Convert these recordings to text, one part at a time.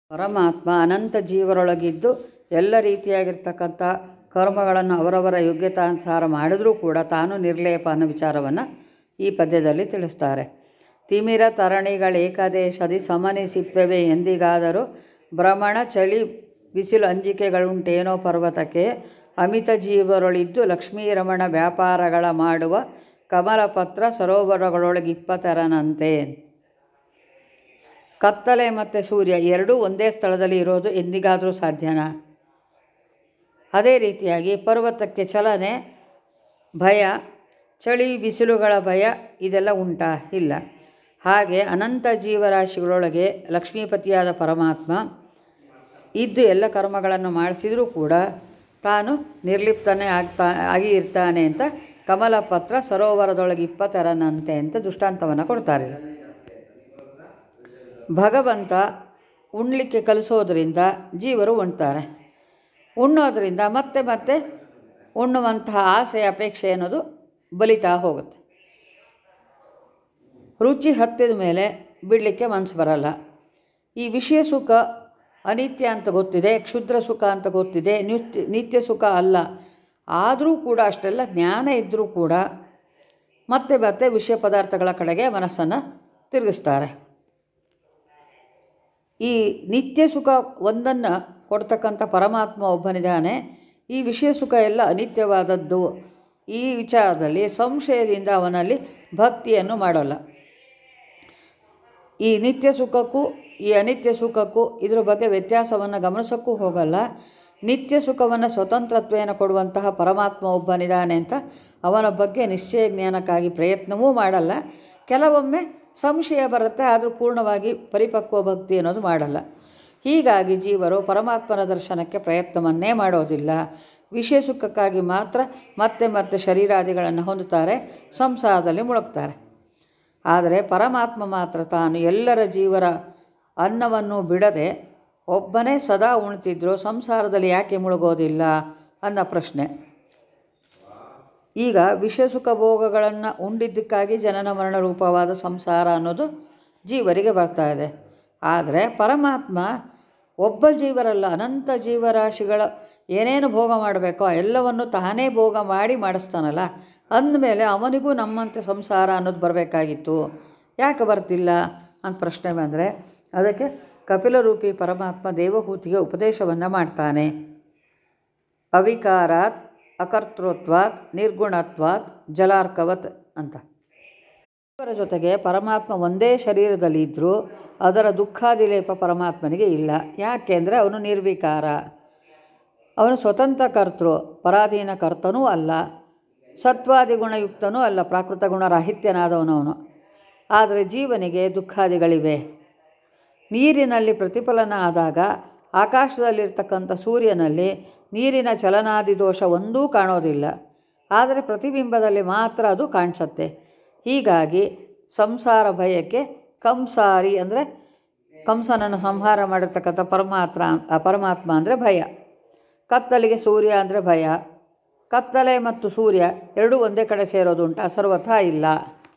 ಪರಮಾತ್ಮ ಅನಂತ ಜೀವರೊಳಗಿದ್ದು ಎಲ್ಲ ರೀತಿಯಾಗಿರ್ತಕ್ಕಂಥ ಕರ್ಮಗಳನ್ನು ಅವರವರ ಯೋಗ್ಯತಾನುಸಾರ ಮಾಡಿದ್ರೂ ಕೂಡ ತಾನು ನಿರ್ಲೇಪ ಅನ್ನೋ ವಿಚಾರವನ್ನು ಈ ಪದ್ಯದಲ್ಲಿ ತಿಳಿಸ್ತಾರೆ ತಿಮಿರ ತರಣಿಗಳೇಕದೇಶದಿ ಸಮನಿಸಿಪ್ಪೆವೆ ಎಂದಿಗಾದರೂ ಭ್ರಮಣ ಚಳಿ ಬಿಸಿಲು ಅಂಜಿಕೆಗಳುಂಟೇನೋ ಪರ್ವತಕ್ಕೆ ಅಮಿತ ಜೀವರೊಳಿದ್ದು ಲಕ್ಷ್ಮೀರಮಣ ವ್ಯಾಪಾರಗಳ ಮಾಡುವ ಕಮಲಪತ್ರ ಸರೋವರಗಳೊಳಗಿಪ್ಪತೆರನಂತೆ ಕತ್ತಲೆ ಮತ್ತು ಸೂರ್ಯ ಎರಡೂ ಒಂದೇ ಸ್ಥಳದಲ್ಲಿ ಇರೋದು ಎಂದಿಗಾದರೂ ಸಾಧ್ಯನಾ ಅದೇ ರೀತಿಯಾಗಿ ಪರ್ವತಕ್ಕೆ ಚಲನೆ ಭಯ ಚಳಿ ಬಿಸಿಲುಗಳ ಭಯ ಇದೆಲ್ಲ ಉಂಟಾ ಇಲ್ಲ ಹಾಗೆ ಅನಂತ ಜೀವರಾಶಿಗಳೊಳಗೆ ಲಕ್ಷ್ಮೀಪತಿಯಾದ ಪರಮಾತ್ಮ ಇದ್ದು ಎಲ್ಲ ಕರ್ಮಗಳನ್ನು ಮಾಡಿಸಿದರೂ ಕೂಡ ತಾನು ನಿರ್ಲಿಪ್ತನೇ ಆಗ್ತಾ ಆಗಿ ಇರ್ತಾನೆ ಅಂತ ಕಮಲಪತ್ರ ಸರೋವರದೊಳಗೆ ಇಪ್ಪತ್ತೆರನಂತೆ ಅಂತ ದೃಷ್ಟಾಂತವನ್ನು ಕೊಡ್ತಾರೆ ಭಗವಂತ ಉಣ್ಲಿಕ್ಕೆ ಕಲಿಸೋದ್ರಿಂದ ಜೀವರು ಉಣ್ತಾರೆ ಉಣ್ಣೋದ್ರಿಂದ ಮತ್ತೆ ಮತ್ತೆ ಉಣ್ಣುವಂತಹ ಆಸೆ ಅಪೇಕ್ಷೆ ಅನ್ನೋದು ಬಲಿತಾ ಹೋಗುತ್ತೆ ರುಚಿ ಹತ್ತಿದ ಮೇಲೆ ಬಿಡಲಿಕ್ಕೆ ಮನಸ್ಸು ಬರಲ್ಲ ಈ ವಿಷಯ ಸುಖ ಅನಿತ್ಯ ಅಂತ ಗೊತ್ತಿದೆ ಕ್ಷುದ್ರ ಸುಖ ಅಂತ ಗೊತ್ತಿದೆ ನಿತ್ಯ ನಿತ್ಯ ಸುಖ ಅಲ್ಲ ಆದರೂ ಕೂಡ ಅಷ್ಟೆಲ್ಲ ಜ್ಞಾನ ಇದ್ದರೂ ಕೂಡ ಮತ್ತೆ ಮತ್ತೆ ವಿಷಯ ಪದಾರ್ಥಗಳ ಕಡೆಗೆ ಮನಸ್ಸನ್ನು ತಿರುಗಿಸ್ತಾರೆ ಈ ನಿತ್ಯ ಸುಖ ಒಂದನ್ನು ಕೊಡ್ತಕ್ಕಂಥ ಪರಮಾತ್ಮ ಒಬ್ಬನಿದ್ದಾನೆ ಈ ವಿಷಯ ಸುಖ ಎಲ್ಲ ಅನಿತ್ಯವಾದದ್ದು ಈ ವಿಚಾರದಲ್ಲಿ ಸಂಶಯದಿಂದ ಅವನಲ್ಲಿ ಭಕ್ತಿಯನ್ನು ಮಾಡೋಲ್ಲ ಈ ನಿತ್ಯ ಸುಖಕ್ಕೂ ಈ ಅನಿತ್ಯ ಸುಖಕ್ಕೂ ಇದ್ರ ಬಗ್ಗೆ ವ್ಯತ್ಯಾಸವನ್ನು ಗಮನಿಸೋಕ್ಕೂ ಹೋಗಲ್ಲ ನಿತ್ಯ ಸುಖವನ್ನು ಸ್ವತಂತ್ರತ್ವೇನ ಕೊಡುವಂತಹ ಪರಮಾತ್ಮ ಒಬ್ಬನಿದ್ದಾನೆ ಅಂತ ಅವನ ಬಗ್ಗೆ ನಿಶ್ಚಯ ಜ್ಞಾನಕ್ಕಾಗಿ ಪ್ರಯತ್ನವೂ ಮಾಡಲ್ಲ ಕೆಲವೊಮ್ಮೆ ಸಂಶಯ ಬರುತ್ತೆ ಆದರೂ ಪೂರ್ಣವಾಗಿ ಪರಿಪಕ್ವ ಭಕ್ತಿ ಅನ್ನೋದು ಮಾಡಲ್ಲ ಹೀಗಾಗಿ ಜೀವರು ಪರಮಾತ್ಮನ ದರ್ಶನಕ್ಕೆ ಪ್ರಯತ್ನವನ್ನೇ ಮಾಡೋದಿಲ್ಲ ವಿಷಯ ಸುಖಕ್ಕಾಗಿ ಮಾತ್ರ ಮತ್ತೆ ಮತ್ತೆ ಶರೀರಾದಿಗಳನ್ನು ಹೊಂದುತ್ತಾರೆ ಸಂಸಾರದಲ್ಲಿ ಮುಳುಗ್ತಾರೆ ಆದರೆ ಪರಮಾತ್ಮ ಮಾತ್ರ ತಾನು ಎಲ್ಲರ ಜೀವರ ಅನ್ನವನ್ನು ಬಿಡದೆ ಒಬ್ಬನೇ ಸದಾ ಉಣ್ತಿದ್ರು ಸಂಸಾರದಲ್ಲಿ ಯಾಕೆ ಮುಳುಗೋದಿಲ್ಲ ಅನ್ನೋ ಪ್ರಶ್ನೆ ಈಗ ವಿಷ ಸುಖ ಭೋಗಗಳನ್ನು ಉಂಡಿದ್ದಕ್ಕಾಗಿ ಜನನ ಮರಣ ರೂಪವಾದ ಸಂಸಾರ ಅನ್ನೋದು ಜೀವರಿಗೆ ಬರ್ತಾ ಇದೆ ಆದರೆ ಪರಮಾತ್ಮ ಒಬ್ಬ ಜೀವರಲ್ಲ ಅನಂತ ಜೀವರಾಶಿಗಳ ಏನೇನು ಭೋಗ ಮಾಡಬೇಕೋ ಎಲ್ಲವನ್ನು ತಾನೇ ಭೋಗ ಮಾಡಿ ಮಾಡಿಸ್ತಾನಲ್ಲ ಅಂದಮೇಲೆ ಅವನಿಗೂ ನಮ್ಮಂತೆ ಸಂಸಾರ ಅನ್ನೋದು ಬರಬೇಕಾಗಿತ್ತು ಯಾಕೆ ಬರ್ತಿಲ್ಲ ಅಂತ ಪ್ರಶ್ನೆ ಬಂದರೆ ಅದಕ್ಕೆ ಕಪಿಲರೂಪಿ ಪರಮಾತ್ಮ ದೇವಹೂತಿಗೆ ಉಪದೇಶವನ್ನು ಮಾಡ್ತಾನೆ ಅವಿಕಾರಾತ್ ಅಕರ್ತೃತ್ವಾತ್ ನಿರ್ಗುಣತ್ವಾತ್ ಜಲಾರ್ಕವತ್ ಅಂತ ಇವರ ಜೊತೆಗೆ ಪರಮಾತ್ಮ ಒಂದೇ ಶರೀರದಲ್ಲಿ ಇದ್ದರೂ ಅದರ ದುಃಖಾದಿಲೇಪ ಪರಮಾತ್ಮನಿಗೆ ಇಲ್ಲ ಯಾಕೆಂದರೆ ಅವನು ನಿರ್ವಿಕಾರ ಅವನು ಸ್ವತಂತ್ರ ಕರ್ತೃ ಪರಾಧೀನ ಕರ್ತನೂ ಅಲ್ಲ ಸತ್ವಾದಿ ಗುಣಯುಕ್ತನೂ ಅಲ್ಲ ಪ್ರಾಕೃತ ಗುಣರಾಹಿತ್ಯನಾದವನು ಅವನು ಆದರೆ ಜೀವನಿಗೆ ದುಃಖಾದಿಗಳಿವೆ ನೀರಿನಲ್ಲಿ ಪ್ರತಿಫಲನ ಆದಾಗ ಆಕಾಶದಲ್ಲಿರ್ತಕ್ಕಂಥ ಸೂರ್ಯನಲ್ಲಿ ನೀರಿನ ಚಲನಾದಿ ದೋಷ ಒಂದೂ ಕಾಣೋದಿಲ್ಲ ಆದರೆ ಪ್ರತಿಬಿಂಬದಲ್ಲಿ ಮಾತ್ರ ಅದು ಕಾಣಿಸುತ್ತೆ ಹೀಗಾಗಿ ಸಂಸಾರ ಭಯಕ್ಕೆ ಕಂಸಾರಿ ಅಂದರೆ ಕಂಸನನ್ನು ಸಂಹಾರ ಮಾಡಿರ್ತಕ್ಕಂಥ ಪರಮಾತ್ಮ ಪರಮಾತ್ಮ ಅಂದರೆ ಭಯ ಕತ್ತಲಿಗೆ ಸೂರ್ಯ ಅಂದರೆ ಭಯ ಕತ್ತಲೆ ಮತ್ತು ಸೂರ್ಯ ಎರಡೂ ಒಂದೇ ಕಡೆ ಸೇರೋದುಂಟ ಸರ್ವಥಾ ಇಲ್ಲ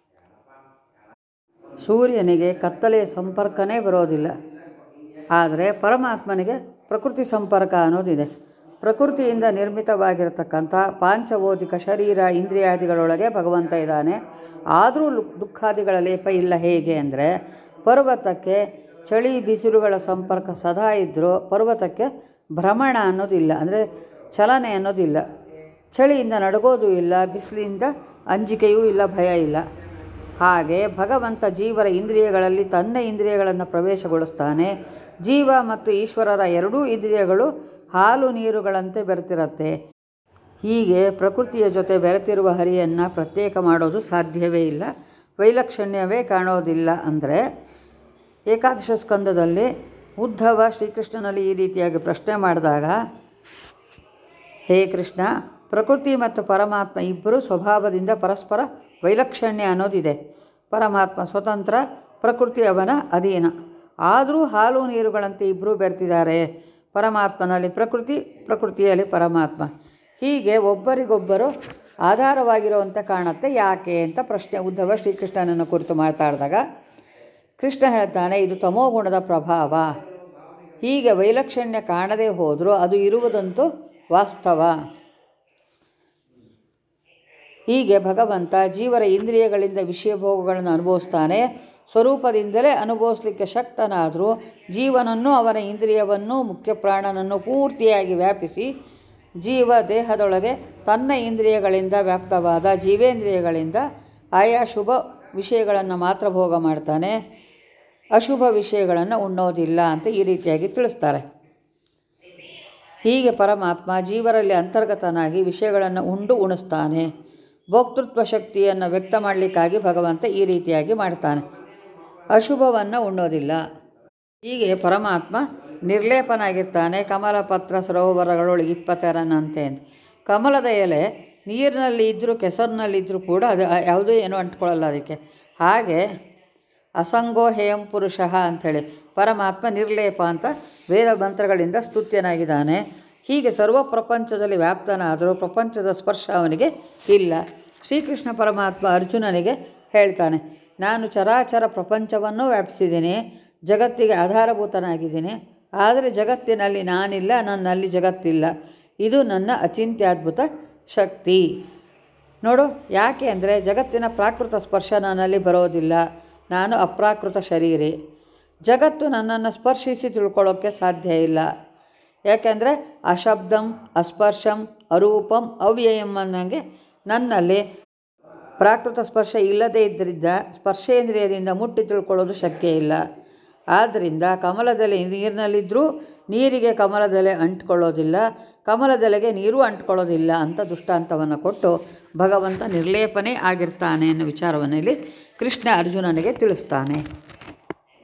ಸೂರ್ಯನಿಗೆ ಕತ್ತಲೆಯ ಸಂಪರ್ಕನೇ ಬರೋದಿಲ್ಲ ಆದರೆ ಪರಮಾತ್ಮನಿಗೆ ಪ್ರಕೃತಿ ಸಂಪರ್ಕ ಅನ್ನೋದಿದೆ ಪ್ರಕೃತಿಯಿಂದ ನಿರ್ಮಿತವಾಗಿರತಕ್ಕಂಥ ಪಾಂಚಭೌತಿಕ ಶರೀರ ಇಂದ್ರಿಯಾದಿಗಳೊಳಗೆ ಭಗವಂತ ಇದ್ದಾನೆ ಆದರೂ ದುಃಖಾದಿಗಳ ಲೇಪ ಇಲ್ಲ ಹೇಗೆ ಅಂದರೆ ಪರ್ವತಕ್ಕೆ ಚಳಿ ಬಿಸಿಲುಗಳ ಸಂಪರ್ಕ ಸದಾ ಇದ್ದರೂ ಪರ್ವತಕ್ಕೆ ಭ್ರಮಣ ಅನ್ನೋದಿಲ್ಲ ಅಂದರೆ ಚಲನೆ ಅನ್ನೋದಿಲ್ಲ ಚಳಿಯಿಂದ ನಡಗೋದು ಇಲ್ಲ ಬಿಸಿಲಿಂದ ಅಂಜಿಕೆಯೂ ಇಲ್ಲ ಭಯ ಇಲ್ಲ ಹಾಗೆ ಭಗವಂತ ಜೀವರ ಇಂದ್ರಿಯಗಳಲ್ಲಿ ತನ್ನ ಇಂದ್ರಿಯಗಳನ್ನು ಪ್ರವೇಶಗೊಳಿಸ್ತಾನೆ ಜೀವ ಮತ್ತು ಈಶ್ವರರ ಎರಡೂ ಇಂದ್ರಿಯಗಳು ಹಾಲು ನೀರುಗಳಂತೆ ಬೆರೆತಿರುತ್ತೆ ಹೀಗೆ ಪ್ರಕೃತಿಯ ಜೊತೆ ಬೆರೆತಿರುವ ಹರಿಯನ್ನು ಪ್ರತ್ಯೇಕ ಮಾಡೋದು ಸಾಧ್ಯವೇ ಇಲ್ಲ ವೈಲಕ್ಷಣ್ಯವೇ ಕಾಣೋದಿಲ್ಲ ಅಂದರೆ ಏಕಾದಶ ಸ್ಕಂದದಲ್ಲಿ ಉದ್ಧವ ಶ್ರೀಕೃಷ್ಣನಲ್ಲಿ ಈ ರೀತಿಯಾಗಿ ಪ್ರಶ್ನೆ ಮಾಡಿದಾಗ ಹೇ ಕೃಷ್ಣ ಪ್ರಕೃತಿ ಮತ್ತು ಪರಮಾತ್ಮ ಇಬ್ಬರು ಸ್ವಭಾವದಿಂದ ಪರಸ್ಪರ ವೈಲಕ್ಷಣ್ಯ ಅನ್ನೋದಿದೆ ಪರಮಾತ್ಮ ಸ್ವತಂತ್ರ ಪ್ರಕೃತಿ ಅವನ ಅಧೀನ ಆದರೂ ಹಾಲು ನೀರುಗಳಂತೆ ಇಬ್ಬರೂ ಬೆರ್ತಿದ್ದಾರೆ ಪರಮಾತ್ಮನಲ್ಲಿ ಪ್ರಕೃತಿ ಪ್ರಕೃತಿಯಲ್ಲಿ ಪರಮಾತ್ಮ ಹೀಗೆ ಒಬ್ಬರಿಗೊಬ್ಬರು ಆಧಾರವಾಗಿರುವಂತೆ ಕಾಣುತ್ತೆ ಯಾಕೆ ಅಂತ ಪ್ರಶ್ನೆ ಉದ್ಧವ ಶ್ರೀಕೃಷ್ಣನನ್ನು ಕುರಿತು ಮಾತಾಡಿದಾಗ ಕೃಷ್ಣ ಹೇಳ್ತಾನೆ ಇದು ತಮೋಗುಣದ ಪ್ರಭಾವ ಹೀಗೆ ವೈಲಕ್ಷಣ್ಯ ಕಾಣದೇ ಹೋದರೂ ಅದು ಇರುವುದಂತೂ ವಾಸ್ತವ ಹೀಗೆ ಭಗವಂತ ಜೀವರ ಇಂದ್ರಿಯಗಳಿಂದ ವಿಷಯ ಭೋಗಗಳನ್ನು ಅನುಭವಿಸ್ತಾನೆ ಸ್ವರೂಪದಿಂದಲೇ ಅನುಭವಿಸ್ಲಿಕ್ಕೆ ಶಕ್ತನಾದರೂ ಜೀವನನ್ನು ಅವನ ಇಂದ್ರಿಯವನ್ನು ಮುಖ್ಯ ಪ್ರಾಣನನ್ನು ಪೂರ್ತಿಯಾಗಿ ವ್ಯಾಪಿಸಿ ಜೀವ ದೇಹದೊಳಗೆ ತನ್ನ ಇಂದ್ರಿಯಗಳಿಂದ ವ್ಯಾಪ್ತವಾದ ಜೀವೇಂದ್ರಿಯಗಳಿಂದ ಆಯಾ ಶುಭ ವಿಷಯಗಳನ್ನು ಮಾತ್ರ ಭೋಗ ಮಾಡ್ತಾನೆ ಅಶುಭ ವಿಷಯಗಳನ್ನು ಉಣ್ಣೋದಿಲ್ಲ ಅಂತ ಈ ರೀತಿಯಾಗಿ ತಿಳಿಸ್ತಾರೆ ಹೀಗೆ ಪರಮಾತ್ಮ ಜೀವರಲ್ಲಿ ಅಂತರ್ಗತನಾಗಿ ವಿಷಯಗಳನ್ನು ಉಂಡು ಉಣಿಸ್ತಾನೆ ಭೋಕ್ತೃತ್ವ ಶಕ್ತಿಯನ್ನು ವ್ಯಕ್ತ ಮಾಡಲಿಕ್ಕಾಗಿ ಭಗವಂತ ಈ ರೀತಿಯಾಗಿ ಮಾಡ್ತಾನೆ ಅಶುಭವನ್ನು ಉಣ್ಣೋದಿಲ್ಲ ಹೀಗೆ ಪರಮಾತ್ಮ ನಿರ್ಲೇಪನಾಗಿರ್ತಾನೆ ಕಮಲ ಪತ್ರ ಸರೋವರಗಳೊಳಗೆ ಇಪ್ಪತ್ತೆರನಂತೆ ಅಂತ ಕಮಲದ ಎಲೆ ನೀರಿನಲ್ಲಿ ಇದ್ದರೂ ಕೆಸರಿನಲ್ಲಿದ್ದರೂ ಕೂಡ ಅದು ಯಾವುದೂ ಏನೂ ಅಂಟ್ಕೊಳ್ಳಲ್ಲ ಅದಕ್ಕೆ ಹಾಗೆ ಅಸಂಗೋ ಹೇಯಂ ಪುರುಷಃ ಅಂಥೇಳಿ ಪರಮಾತ್ಮ ನಿರ್ಲೇಪ ಅಂತ ವೇದ ಮಂತ್ರಗಳಿಂದ ಸ್ತುತ್ಯನಾಗಿದ್ದಾನೆ ಹೀಗೆ ಸರ್ವ ಪ್ರಪಂಚದಲ್ಲಿ ವ್ಯಾಪ್ತನಾದರೂ ಪ್ರಪಂಚದ ಸ್ಪರ್ಶ ಅವನಿಗೆ ಇಲ್ಲ ಶ್ರೀಕೃಷ್ಣ ಪರಮಾತ್ಮ ಅರ್ಜುನನಿಗೆ ಹೇಳ್ತಾನೆ ನಾನು ಚರಾಚರ ಪ್ರಪಂಚವನ್ನು ವ್ಯಾಪಿಸಿದ್ದೀನಿ ಜಗತ್ತಿಗೆ ಆಧಾರಭೂತನಾಗಿದ್ದೀನಿ ಆದರೆ ಜಗತ್ತಿನಲ್ಲಿ ನಾನಿಲ್ಲ ನನ್ನಲ್ಲಿ ಜಗತ್ತಿಲ್ಲ ಇದು ನನ್ನ ಅಚಿಂತ್ಯದ್ಭುತ ಶಕ್ತಿ ನೋಡು ಯಾಕೆ ಅಂದರೆ ಜಗತ್ತಿನ ಪ್ರಾಕೃತ ಸ್ಪರ್ಶ ನನ್ನಲ್ಲಿ ಬರೋದಿಲ್ಲ ನಾನು ಅಪ್ರಾಕೃತ ಶರೀರಿ ಜಗತ್ತು ನನ್ನನ್ನು ಸ್ಪರ್ಶಿಸಿ ತಿಳ್ಕೊಳ್ಳೋಕ್ಕೆ ಸಾಧ್ಯ ಇಲ್ಲ ಯಾಕೆಂದರೆ ಅಶಬ್ದಂ ಅಸ್ಪರ್ಶಂ ಅರೂಪಂ ಅವ್ಯಯಂ ಅನ್ನಂಗೆ ನನ್ನಲ್ಲಿ ಪ್ರಾಕೃತ ಸ್ಪರ್ಶ ಇಲ್ಲದೇ ಇದ್ದರಿಂದ ಸ್ಪರ್ಶೇಂದ್ರಿಯದಿಂದ ಮುಟ್ಟಿ ತಿಳ್ಕೊಳ್ಳೋದು ಶಕ್ಯ ಇಲ್ಲ ಆದ್ದರಿಂದ ಕಮಲದೆಲೆ ನೀರಿನಲ್ಲಿದ್ದರೂ ನೀರಿಗೆ ಕಮಲದೆಲೆ ಅಂಟ್ಕೊಳ್ಳೋದಿಲ್ಲ ಕಮಲದೆಲೆಗೆ ನೀರು ಅಂಟ್ಕೊಳ್ಳೋದಿಲ್ಲ ಅಂತ ದೃಷ್ಟಾಂತವನ್ನು ಕೊಟ್ಟು ಭಗವಂತ ನಿರ್ಲೇಪನೇ ಆಗಿರ್ತಾನೆ ಅನ್ನೋ ವಿಚಾರವನ್ನು ಇಲ್ಲಿ ಕೃಷ್ಣ ಅರ್ಜುನನಿಗೆ ತಿಳಿಸ್ತಾನೆ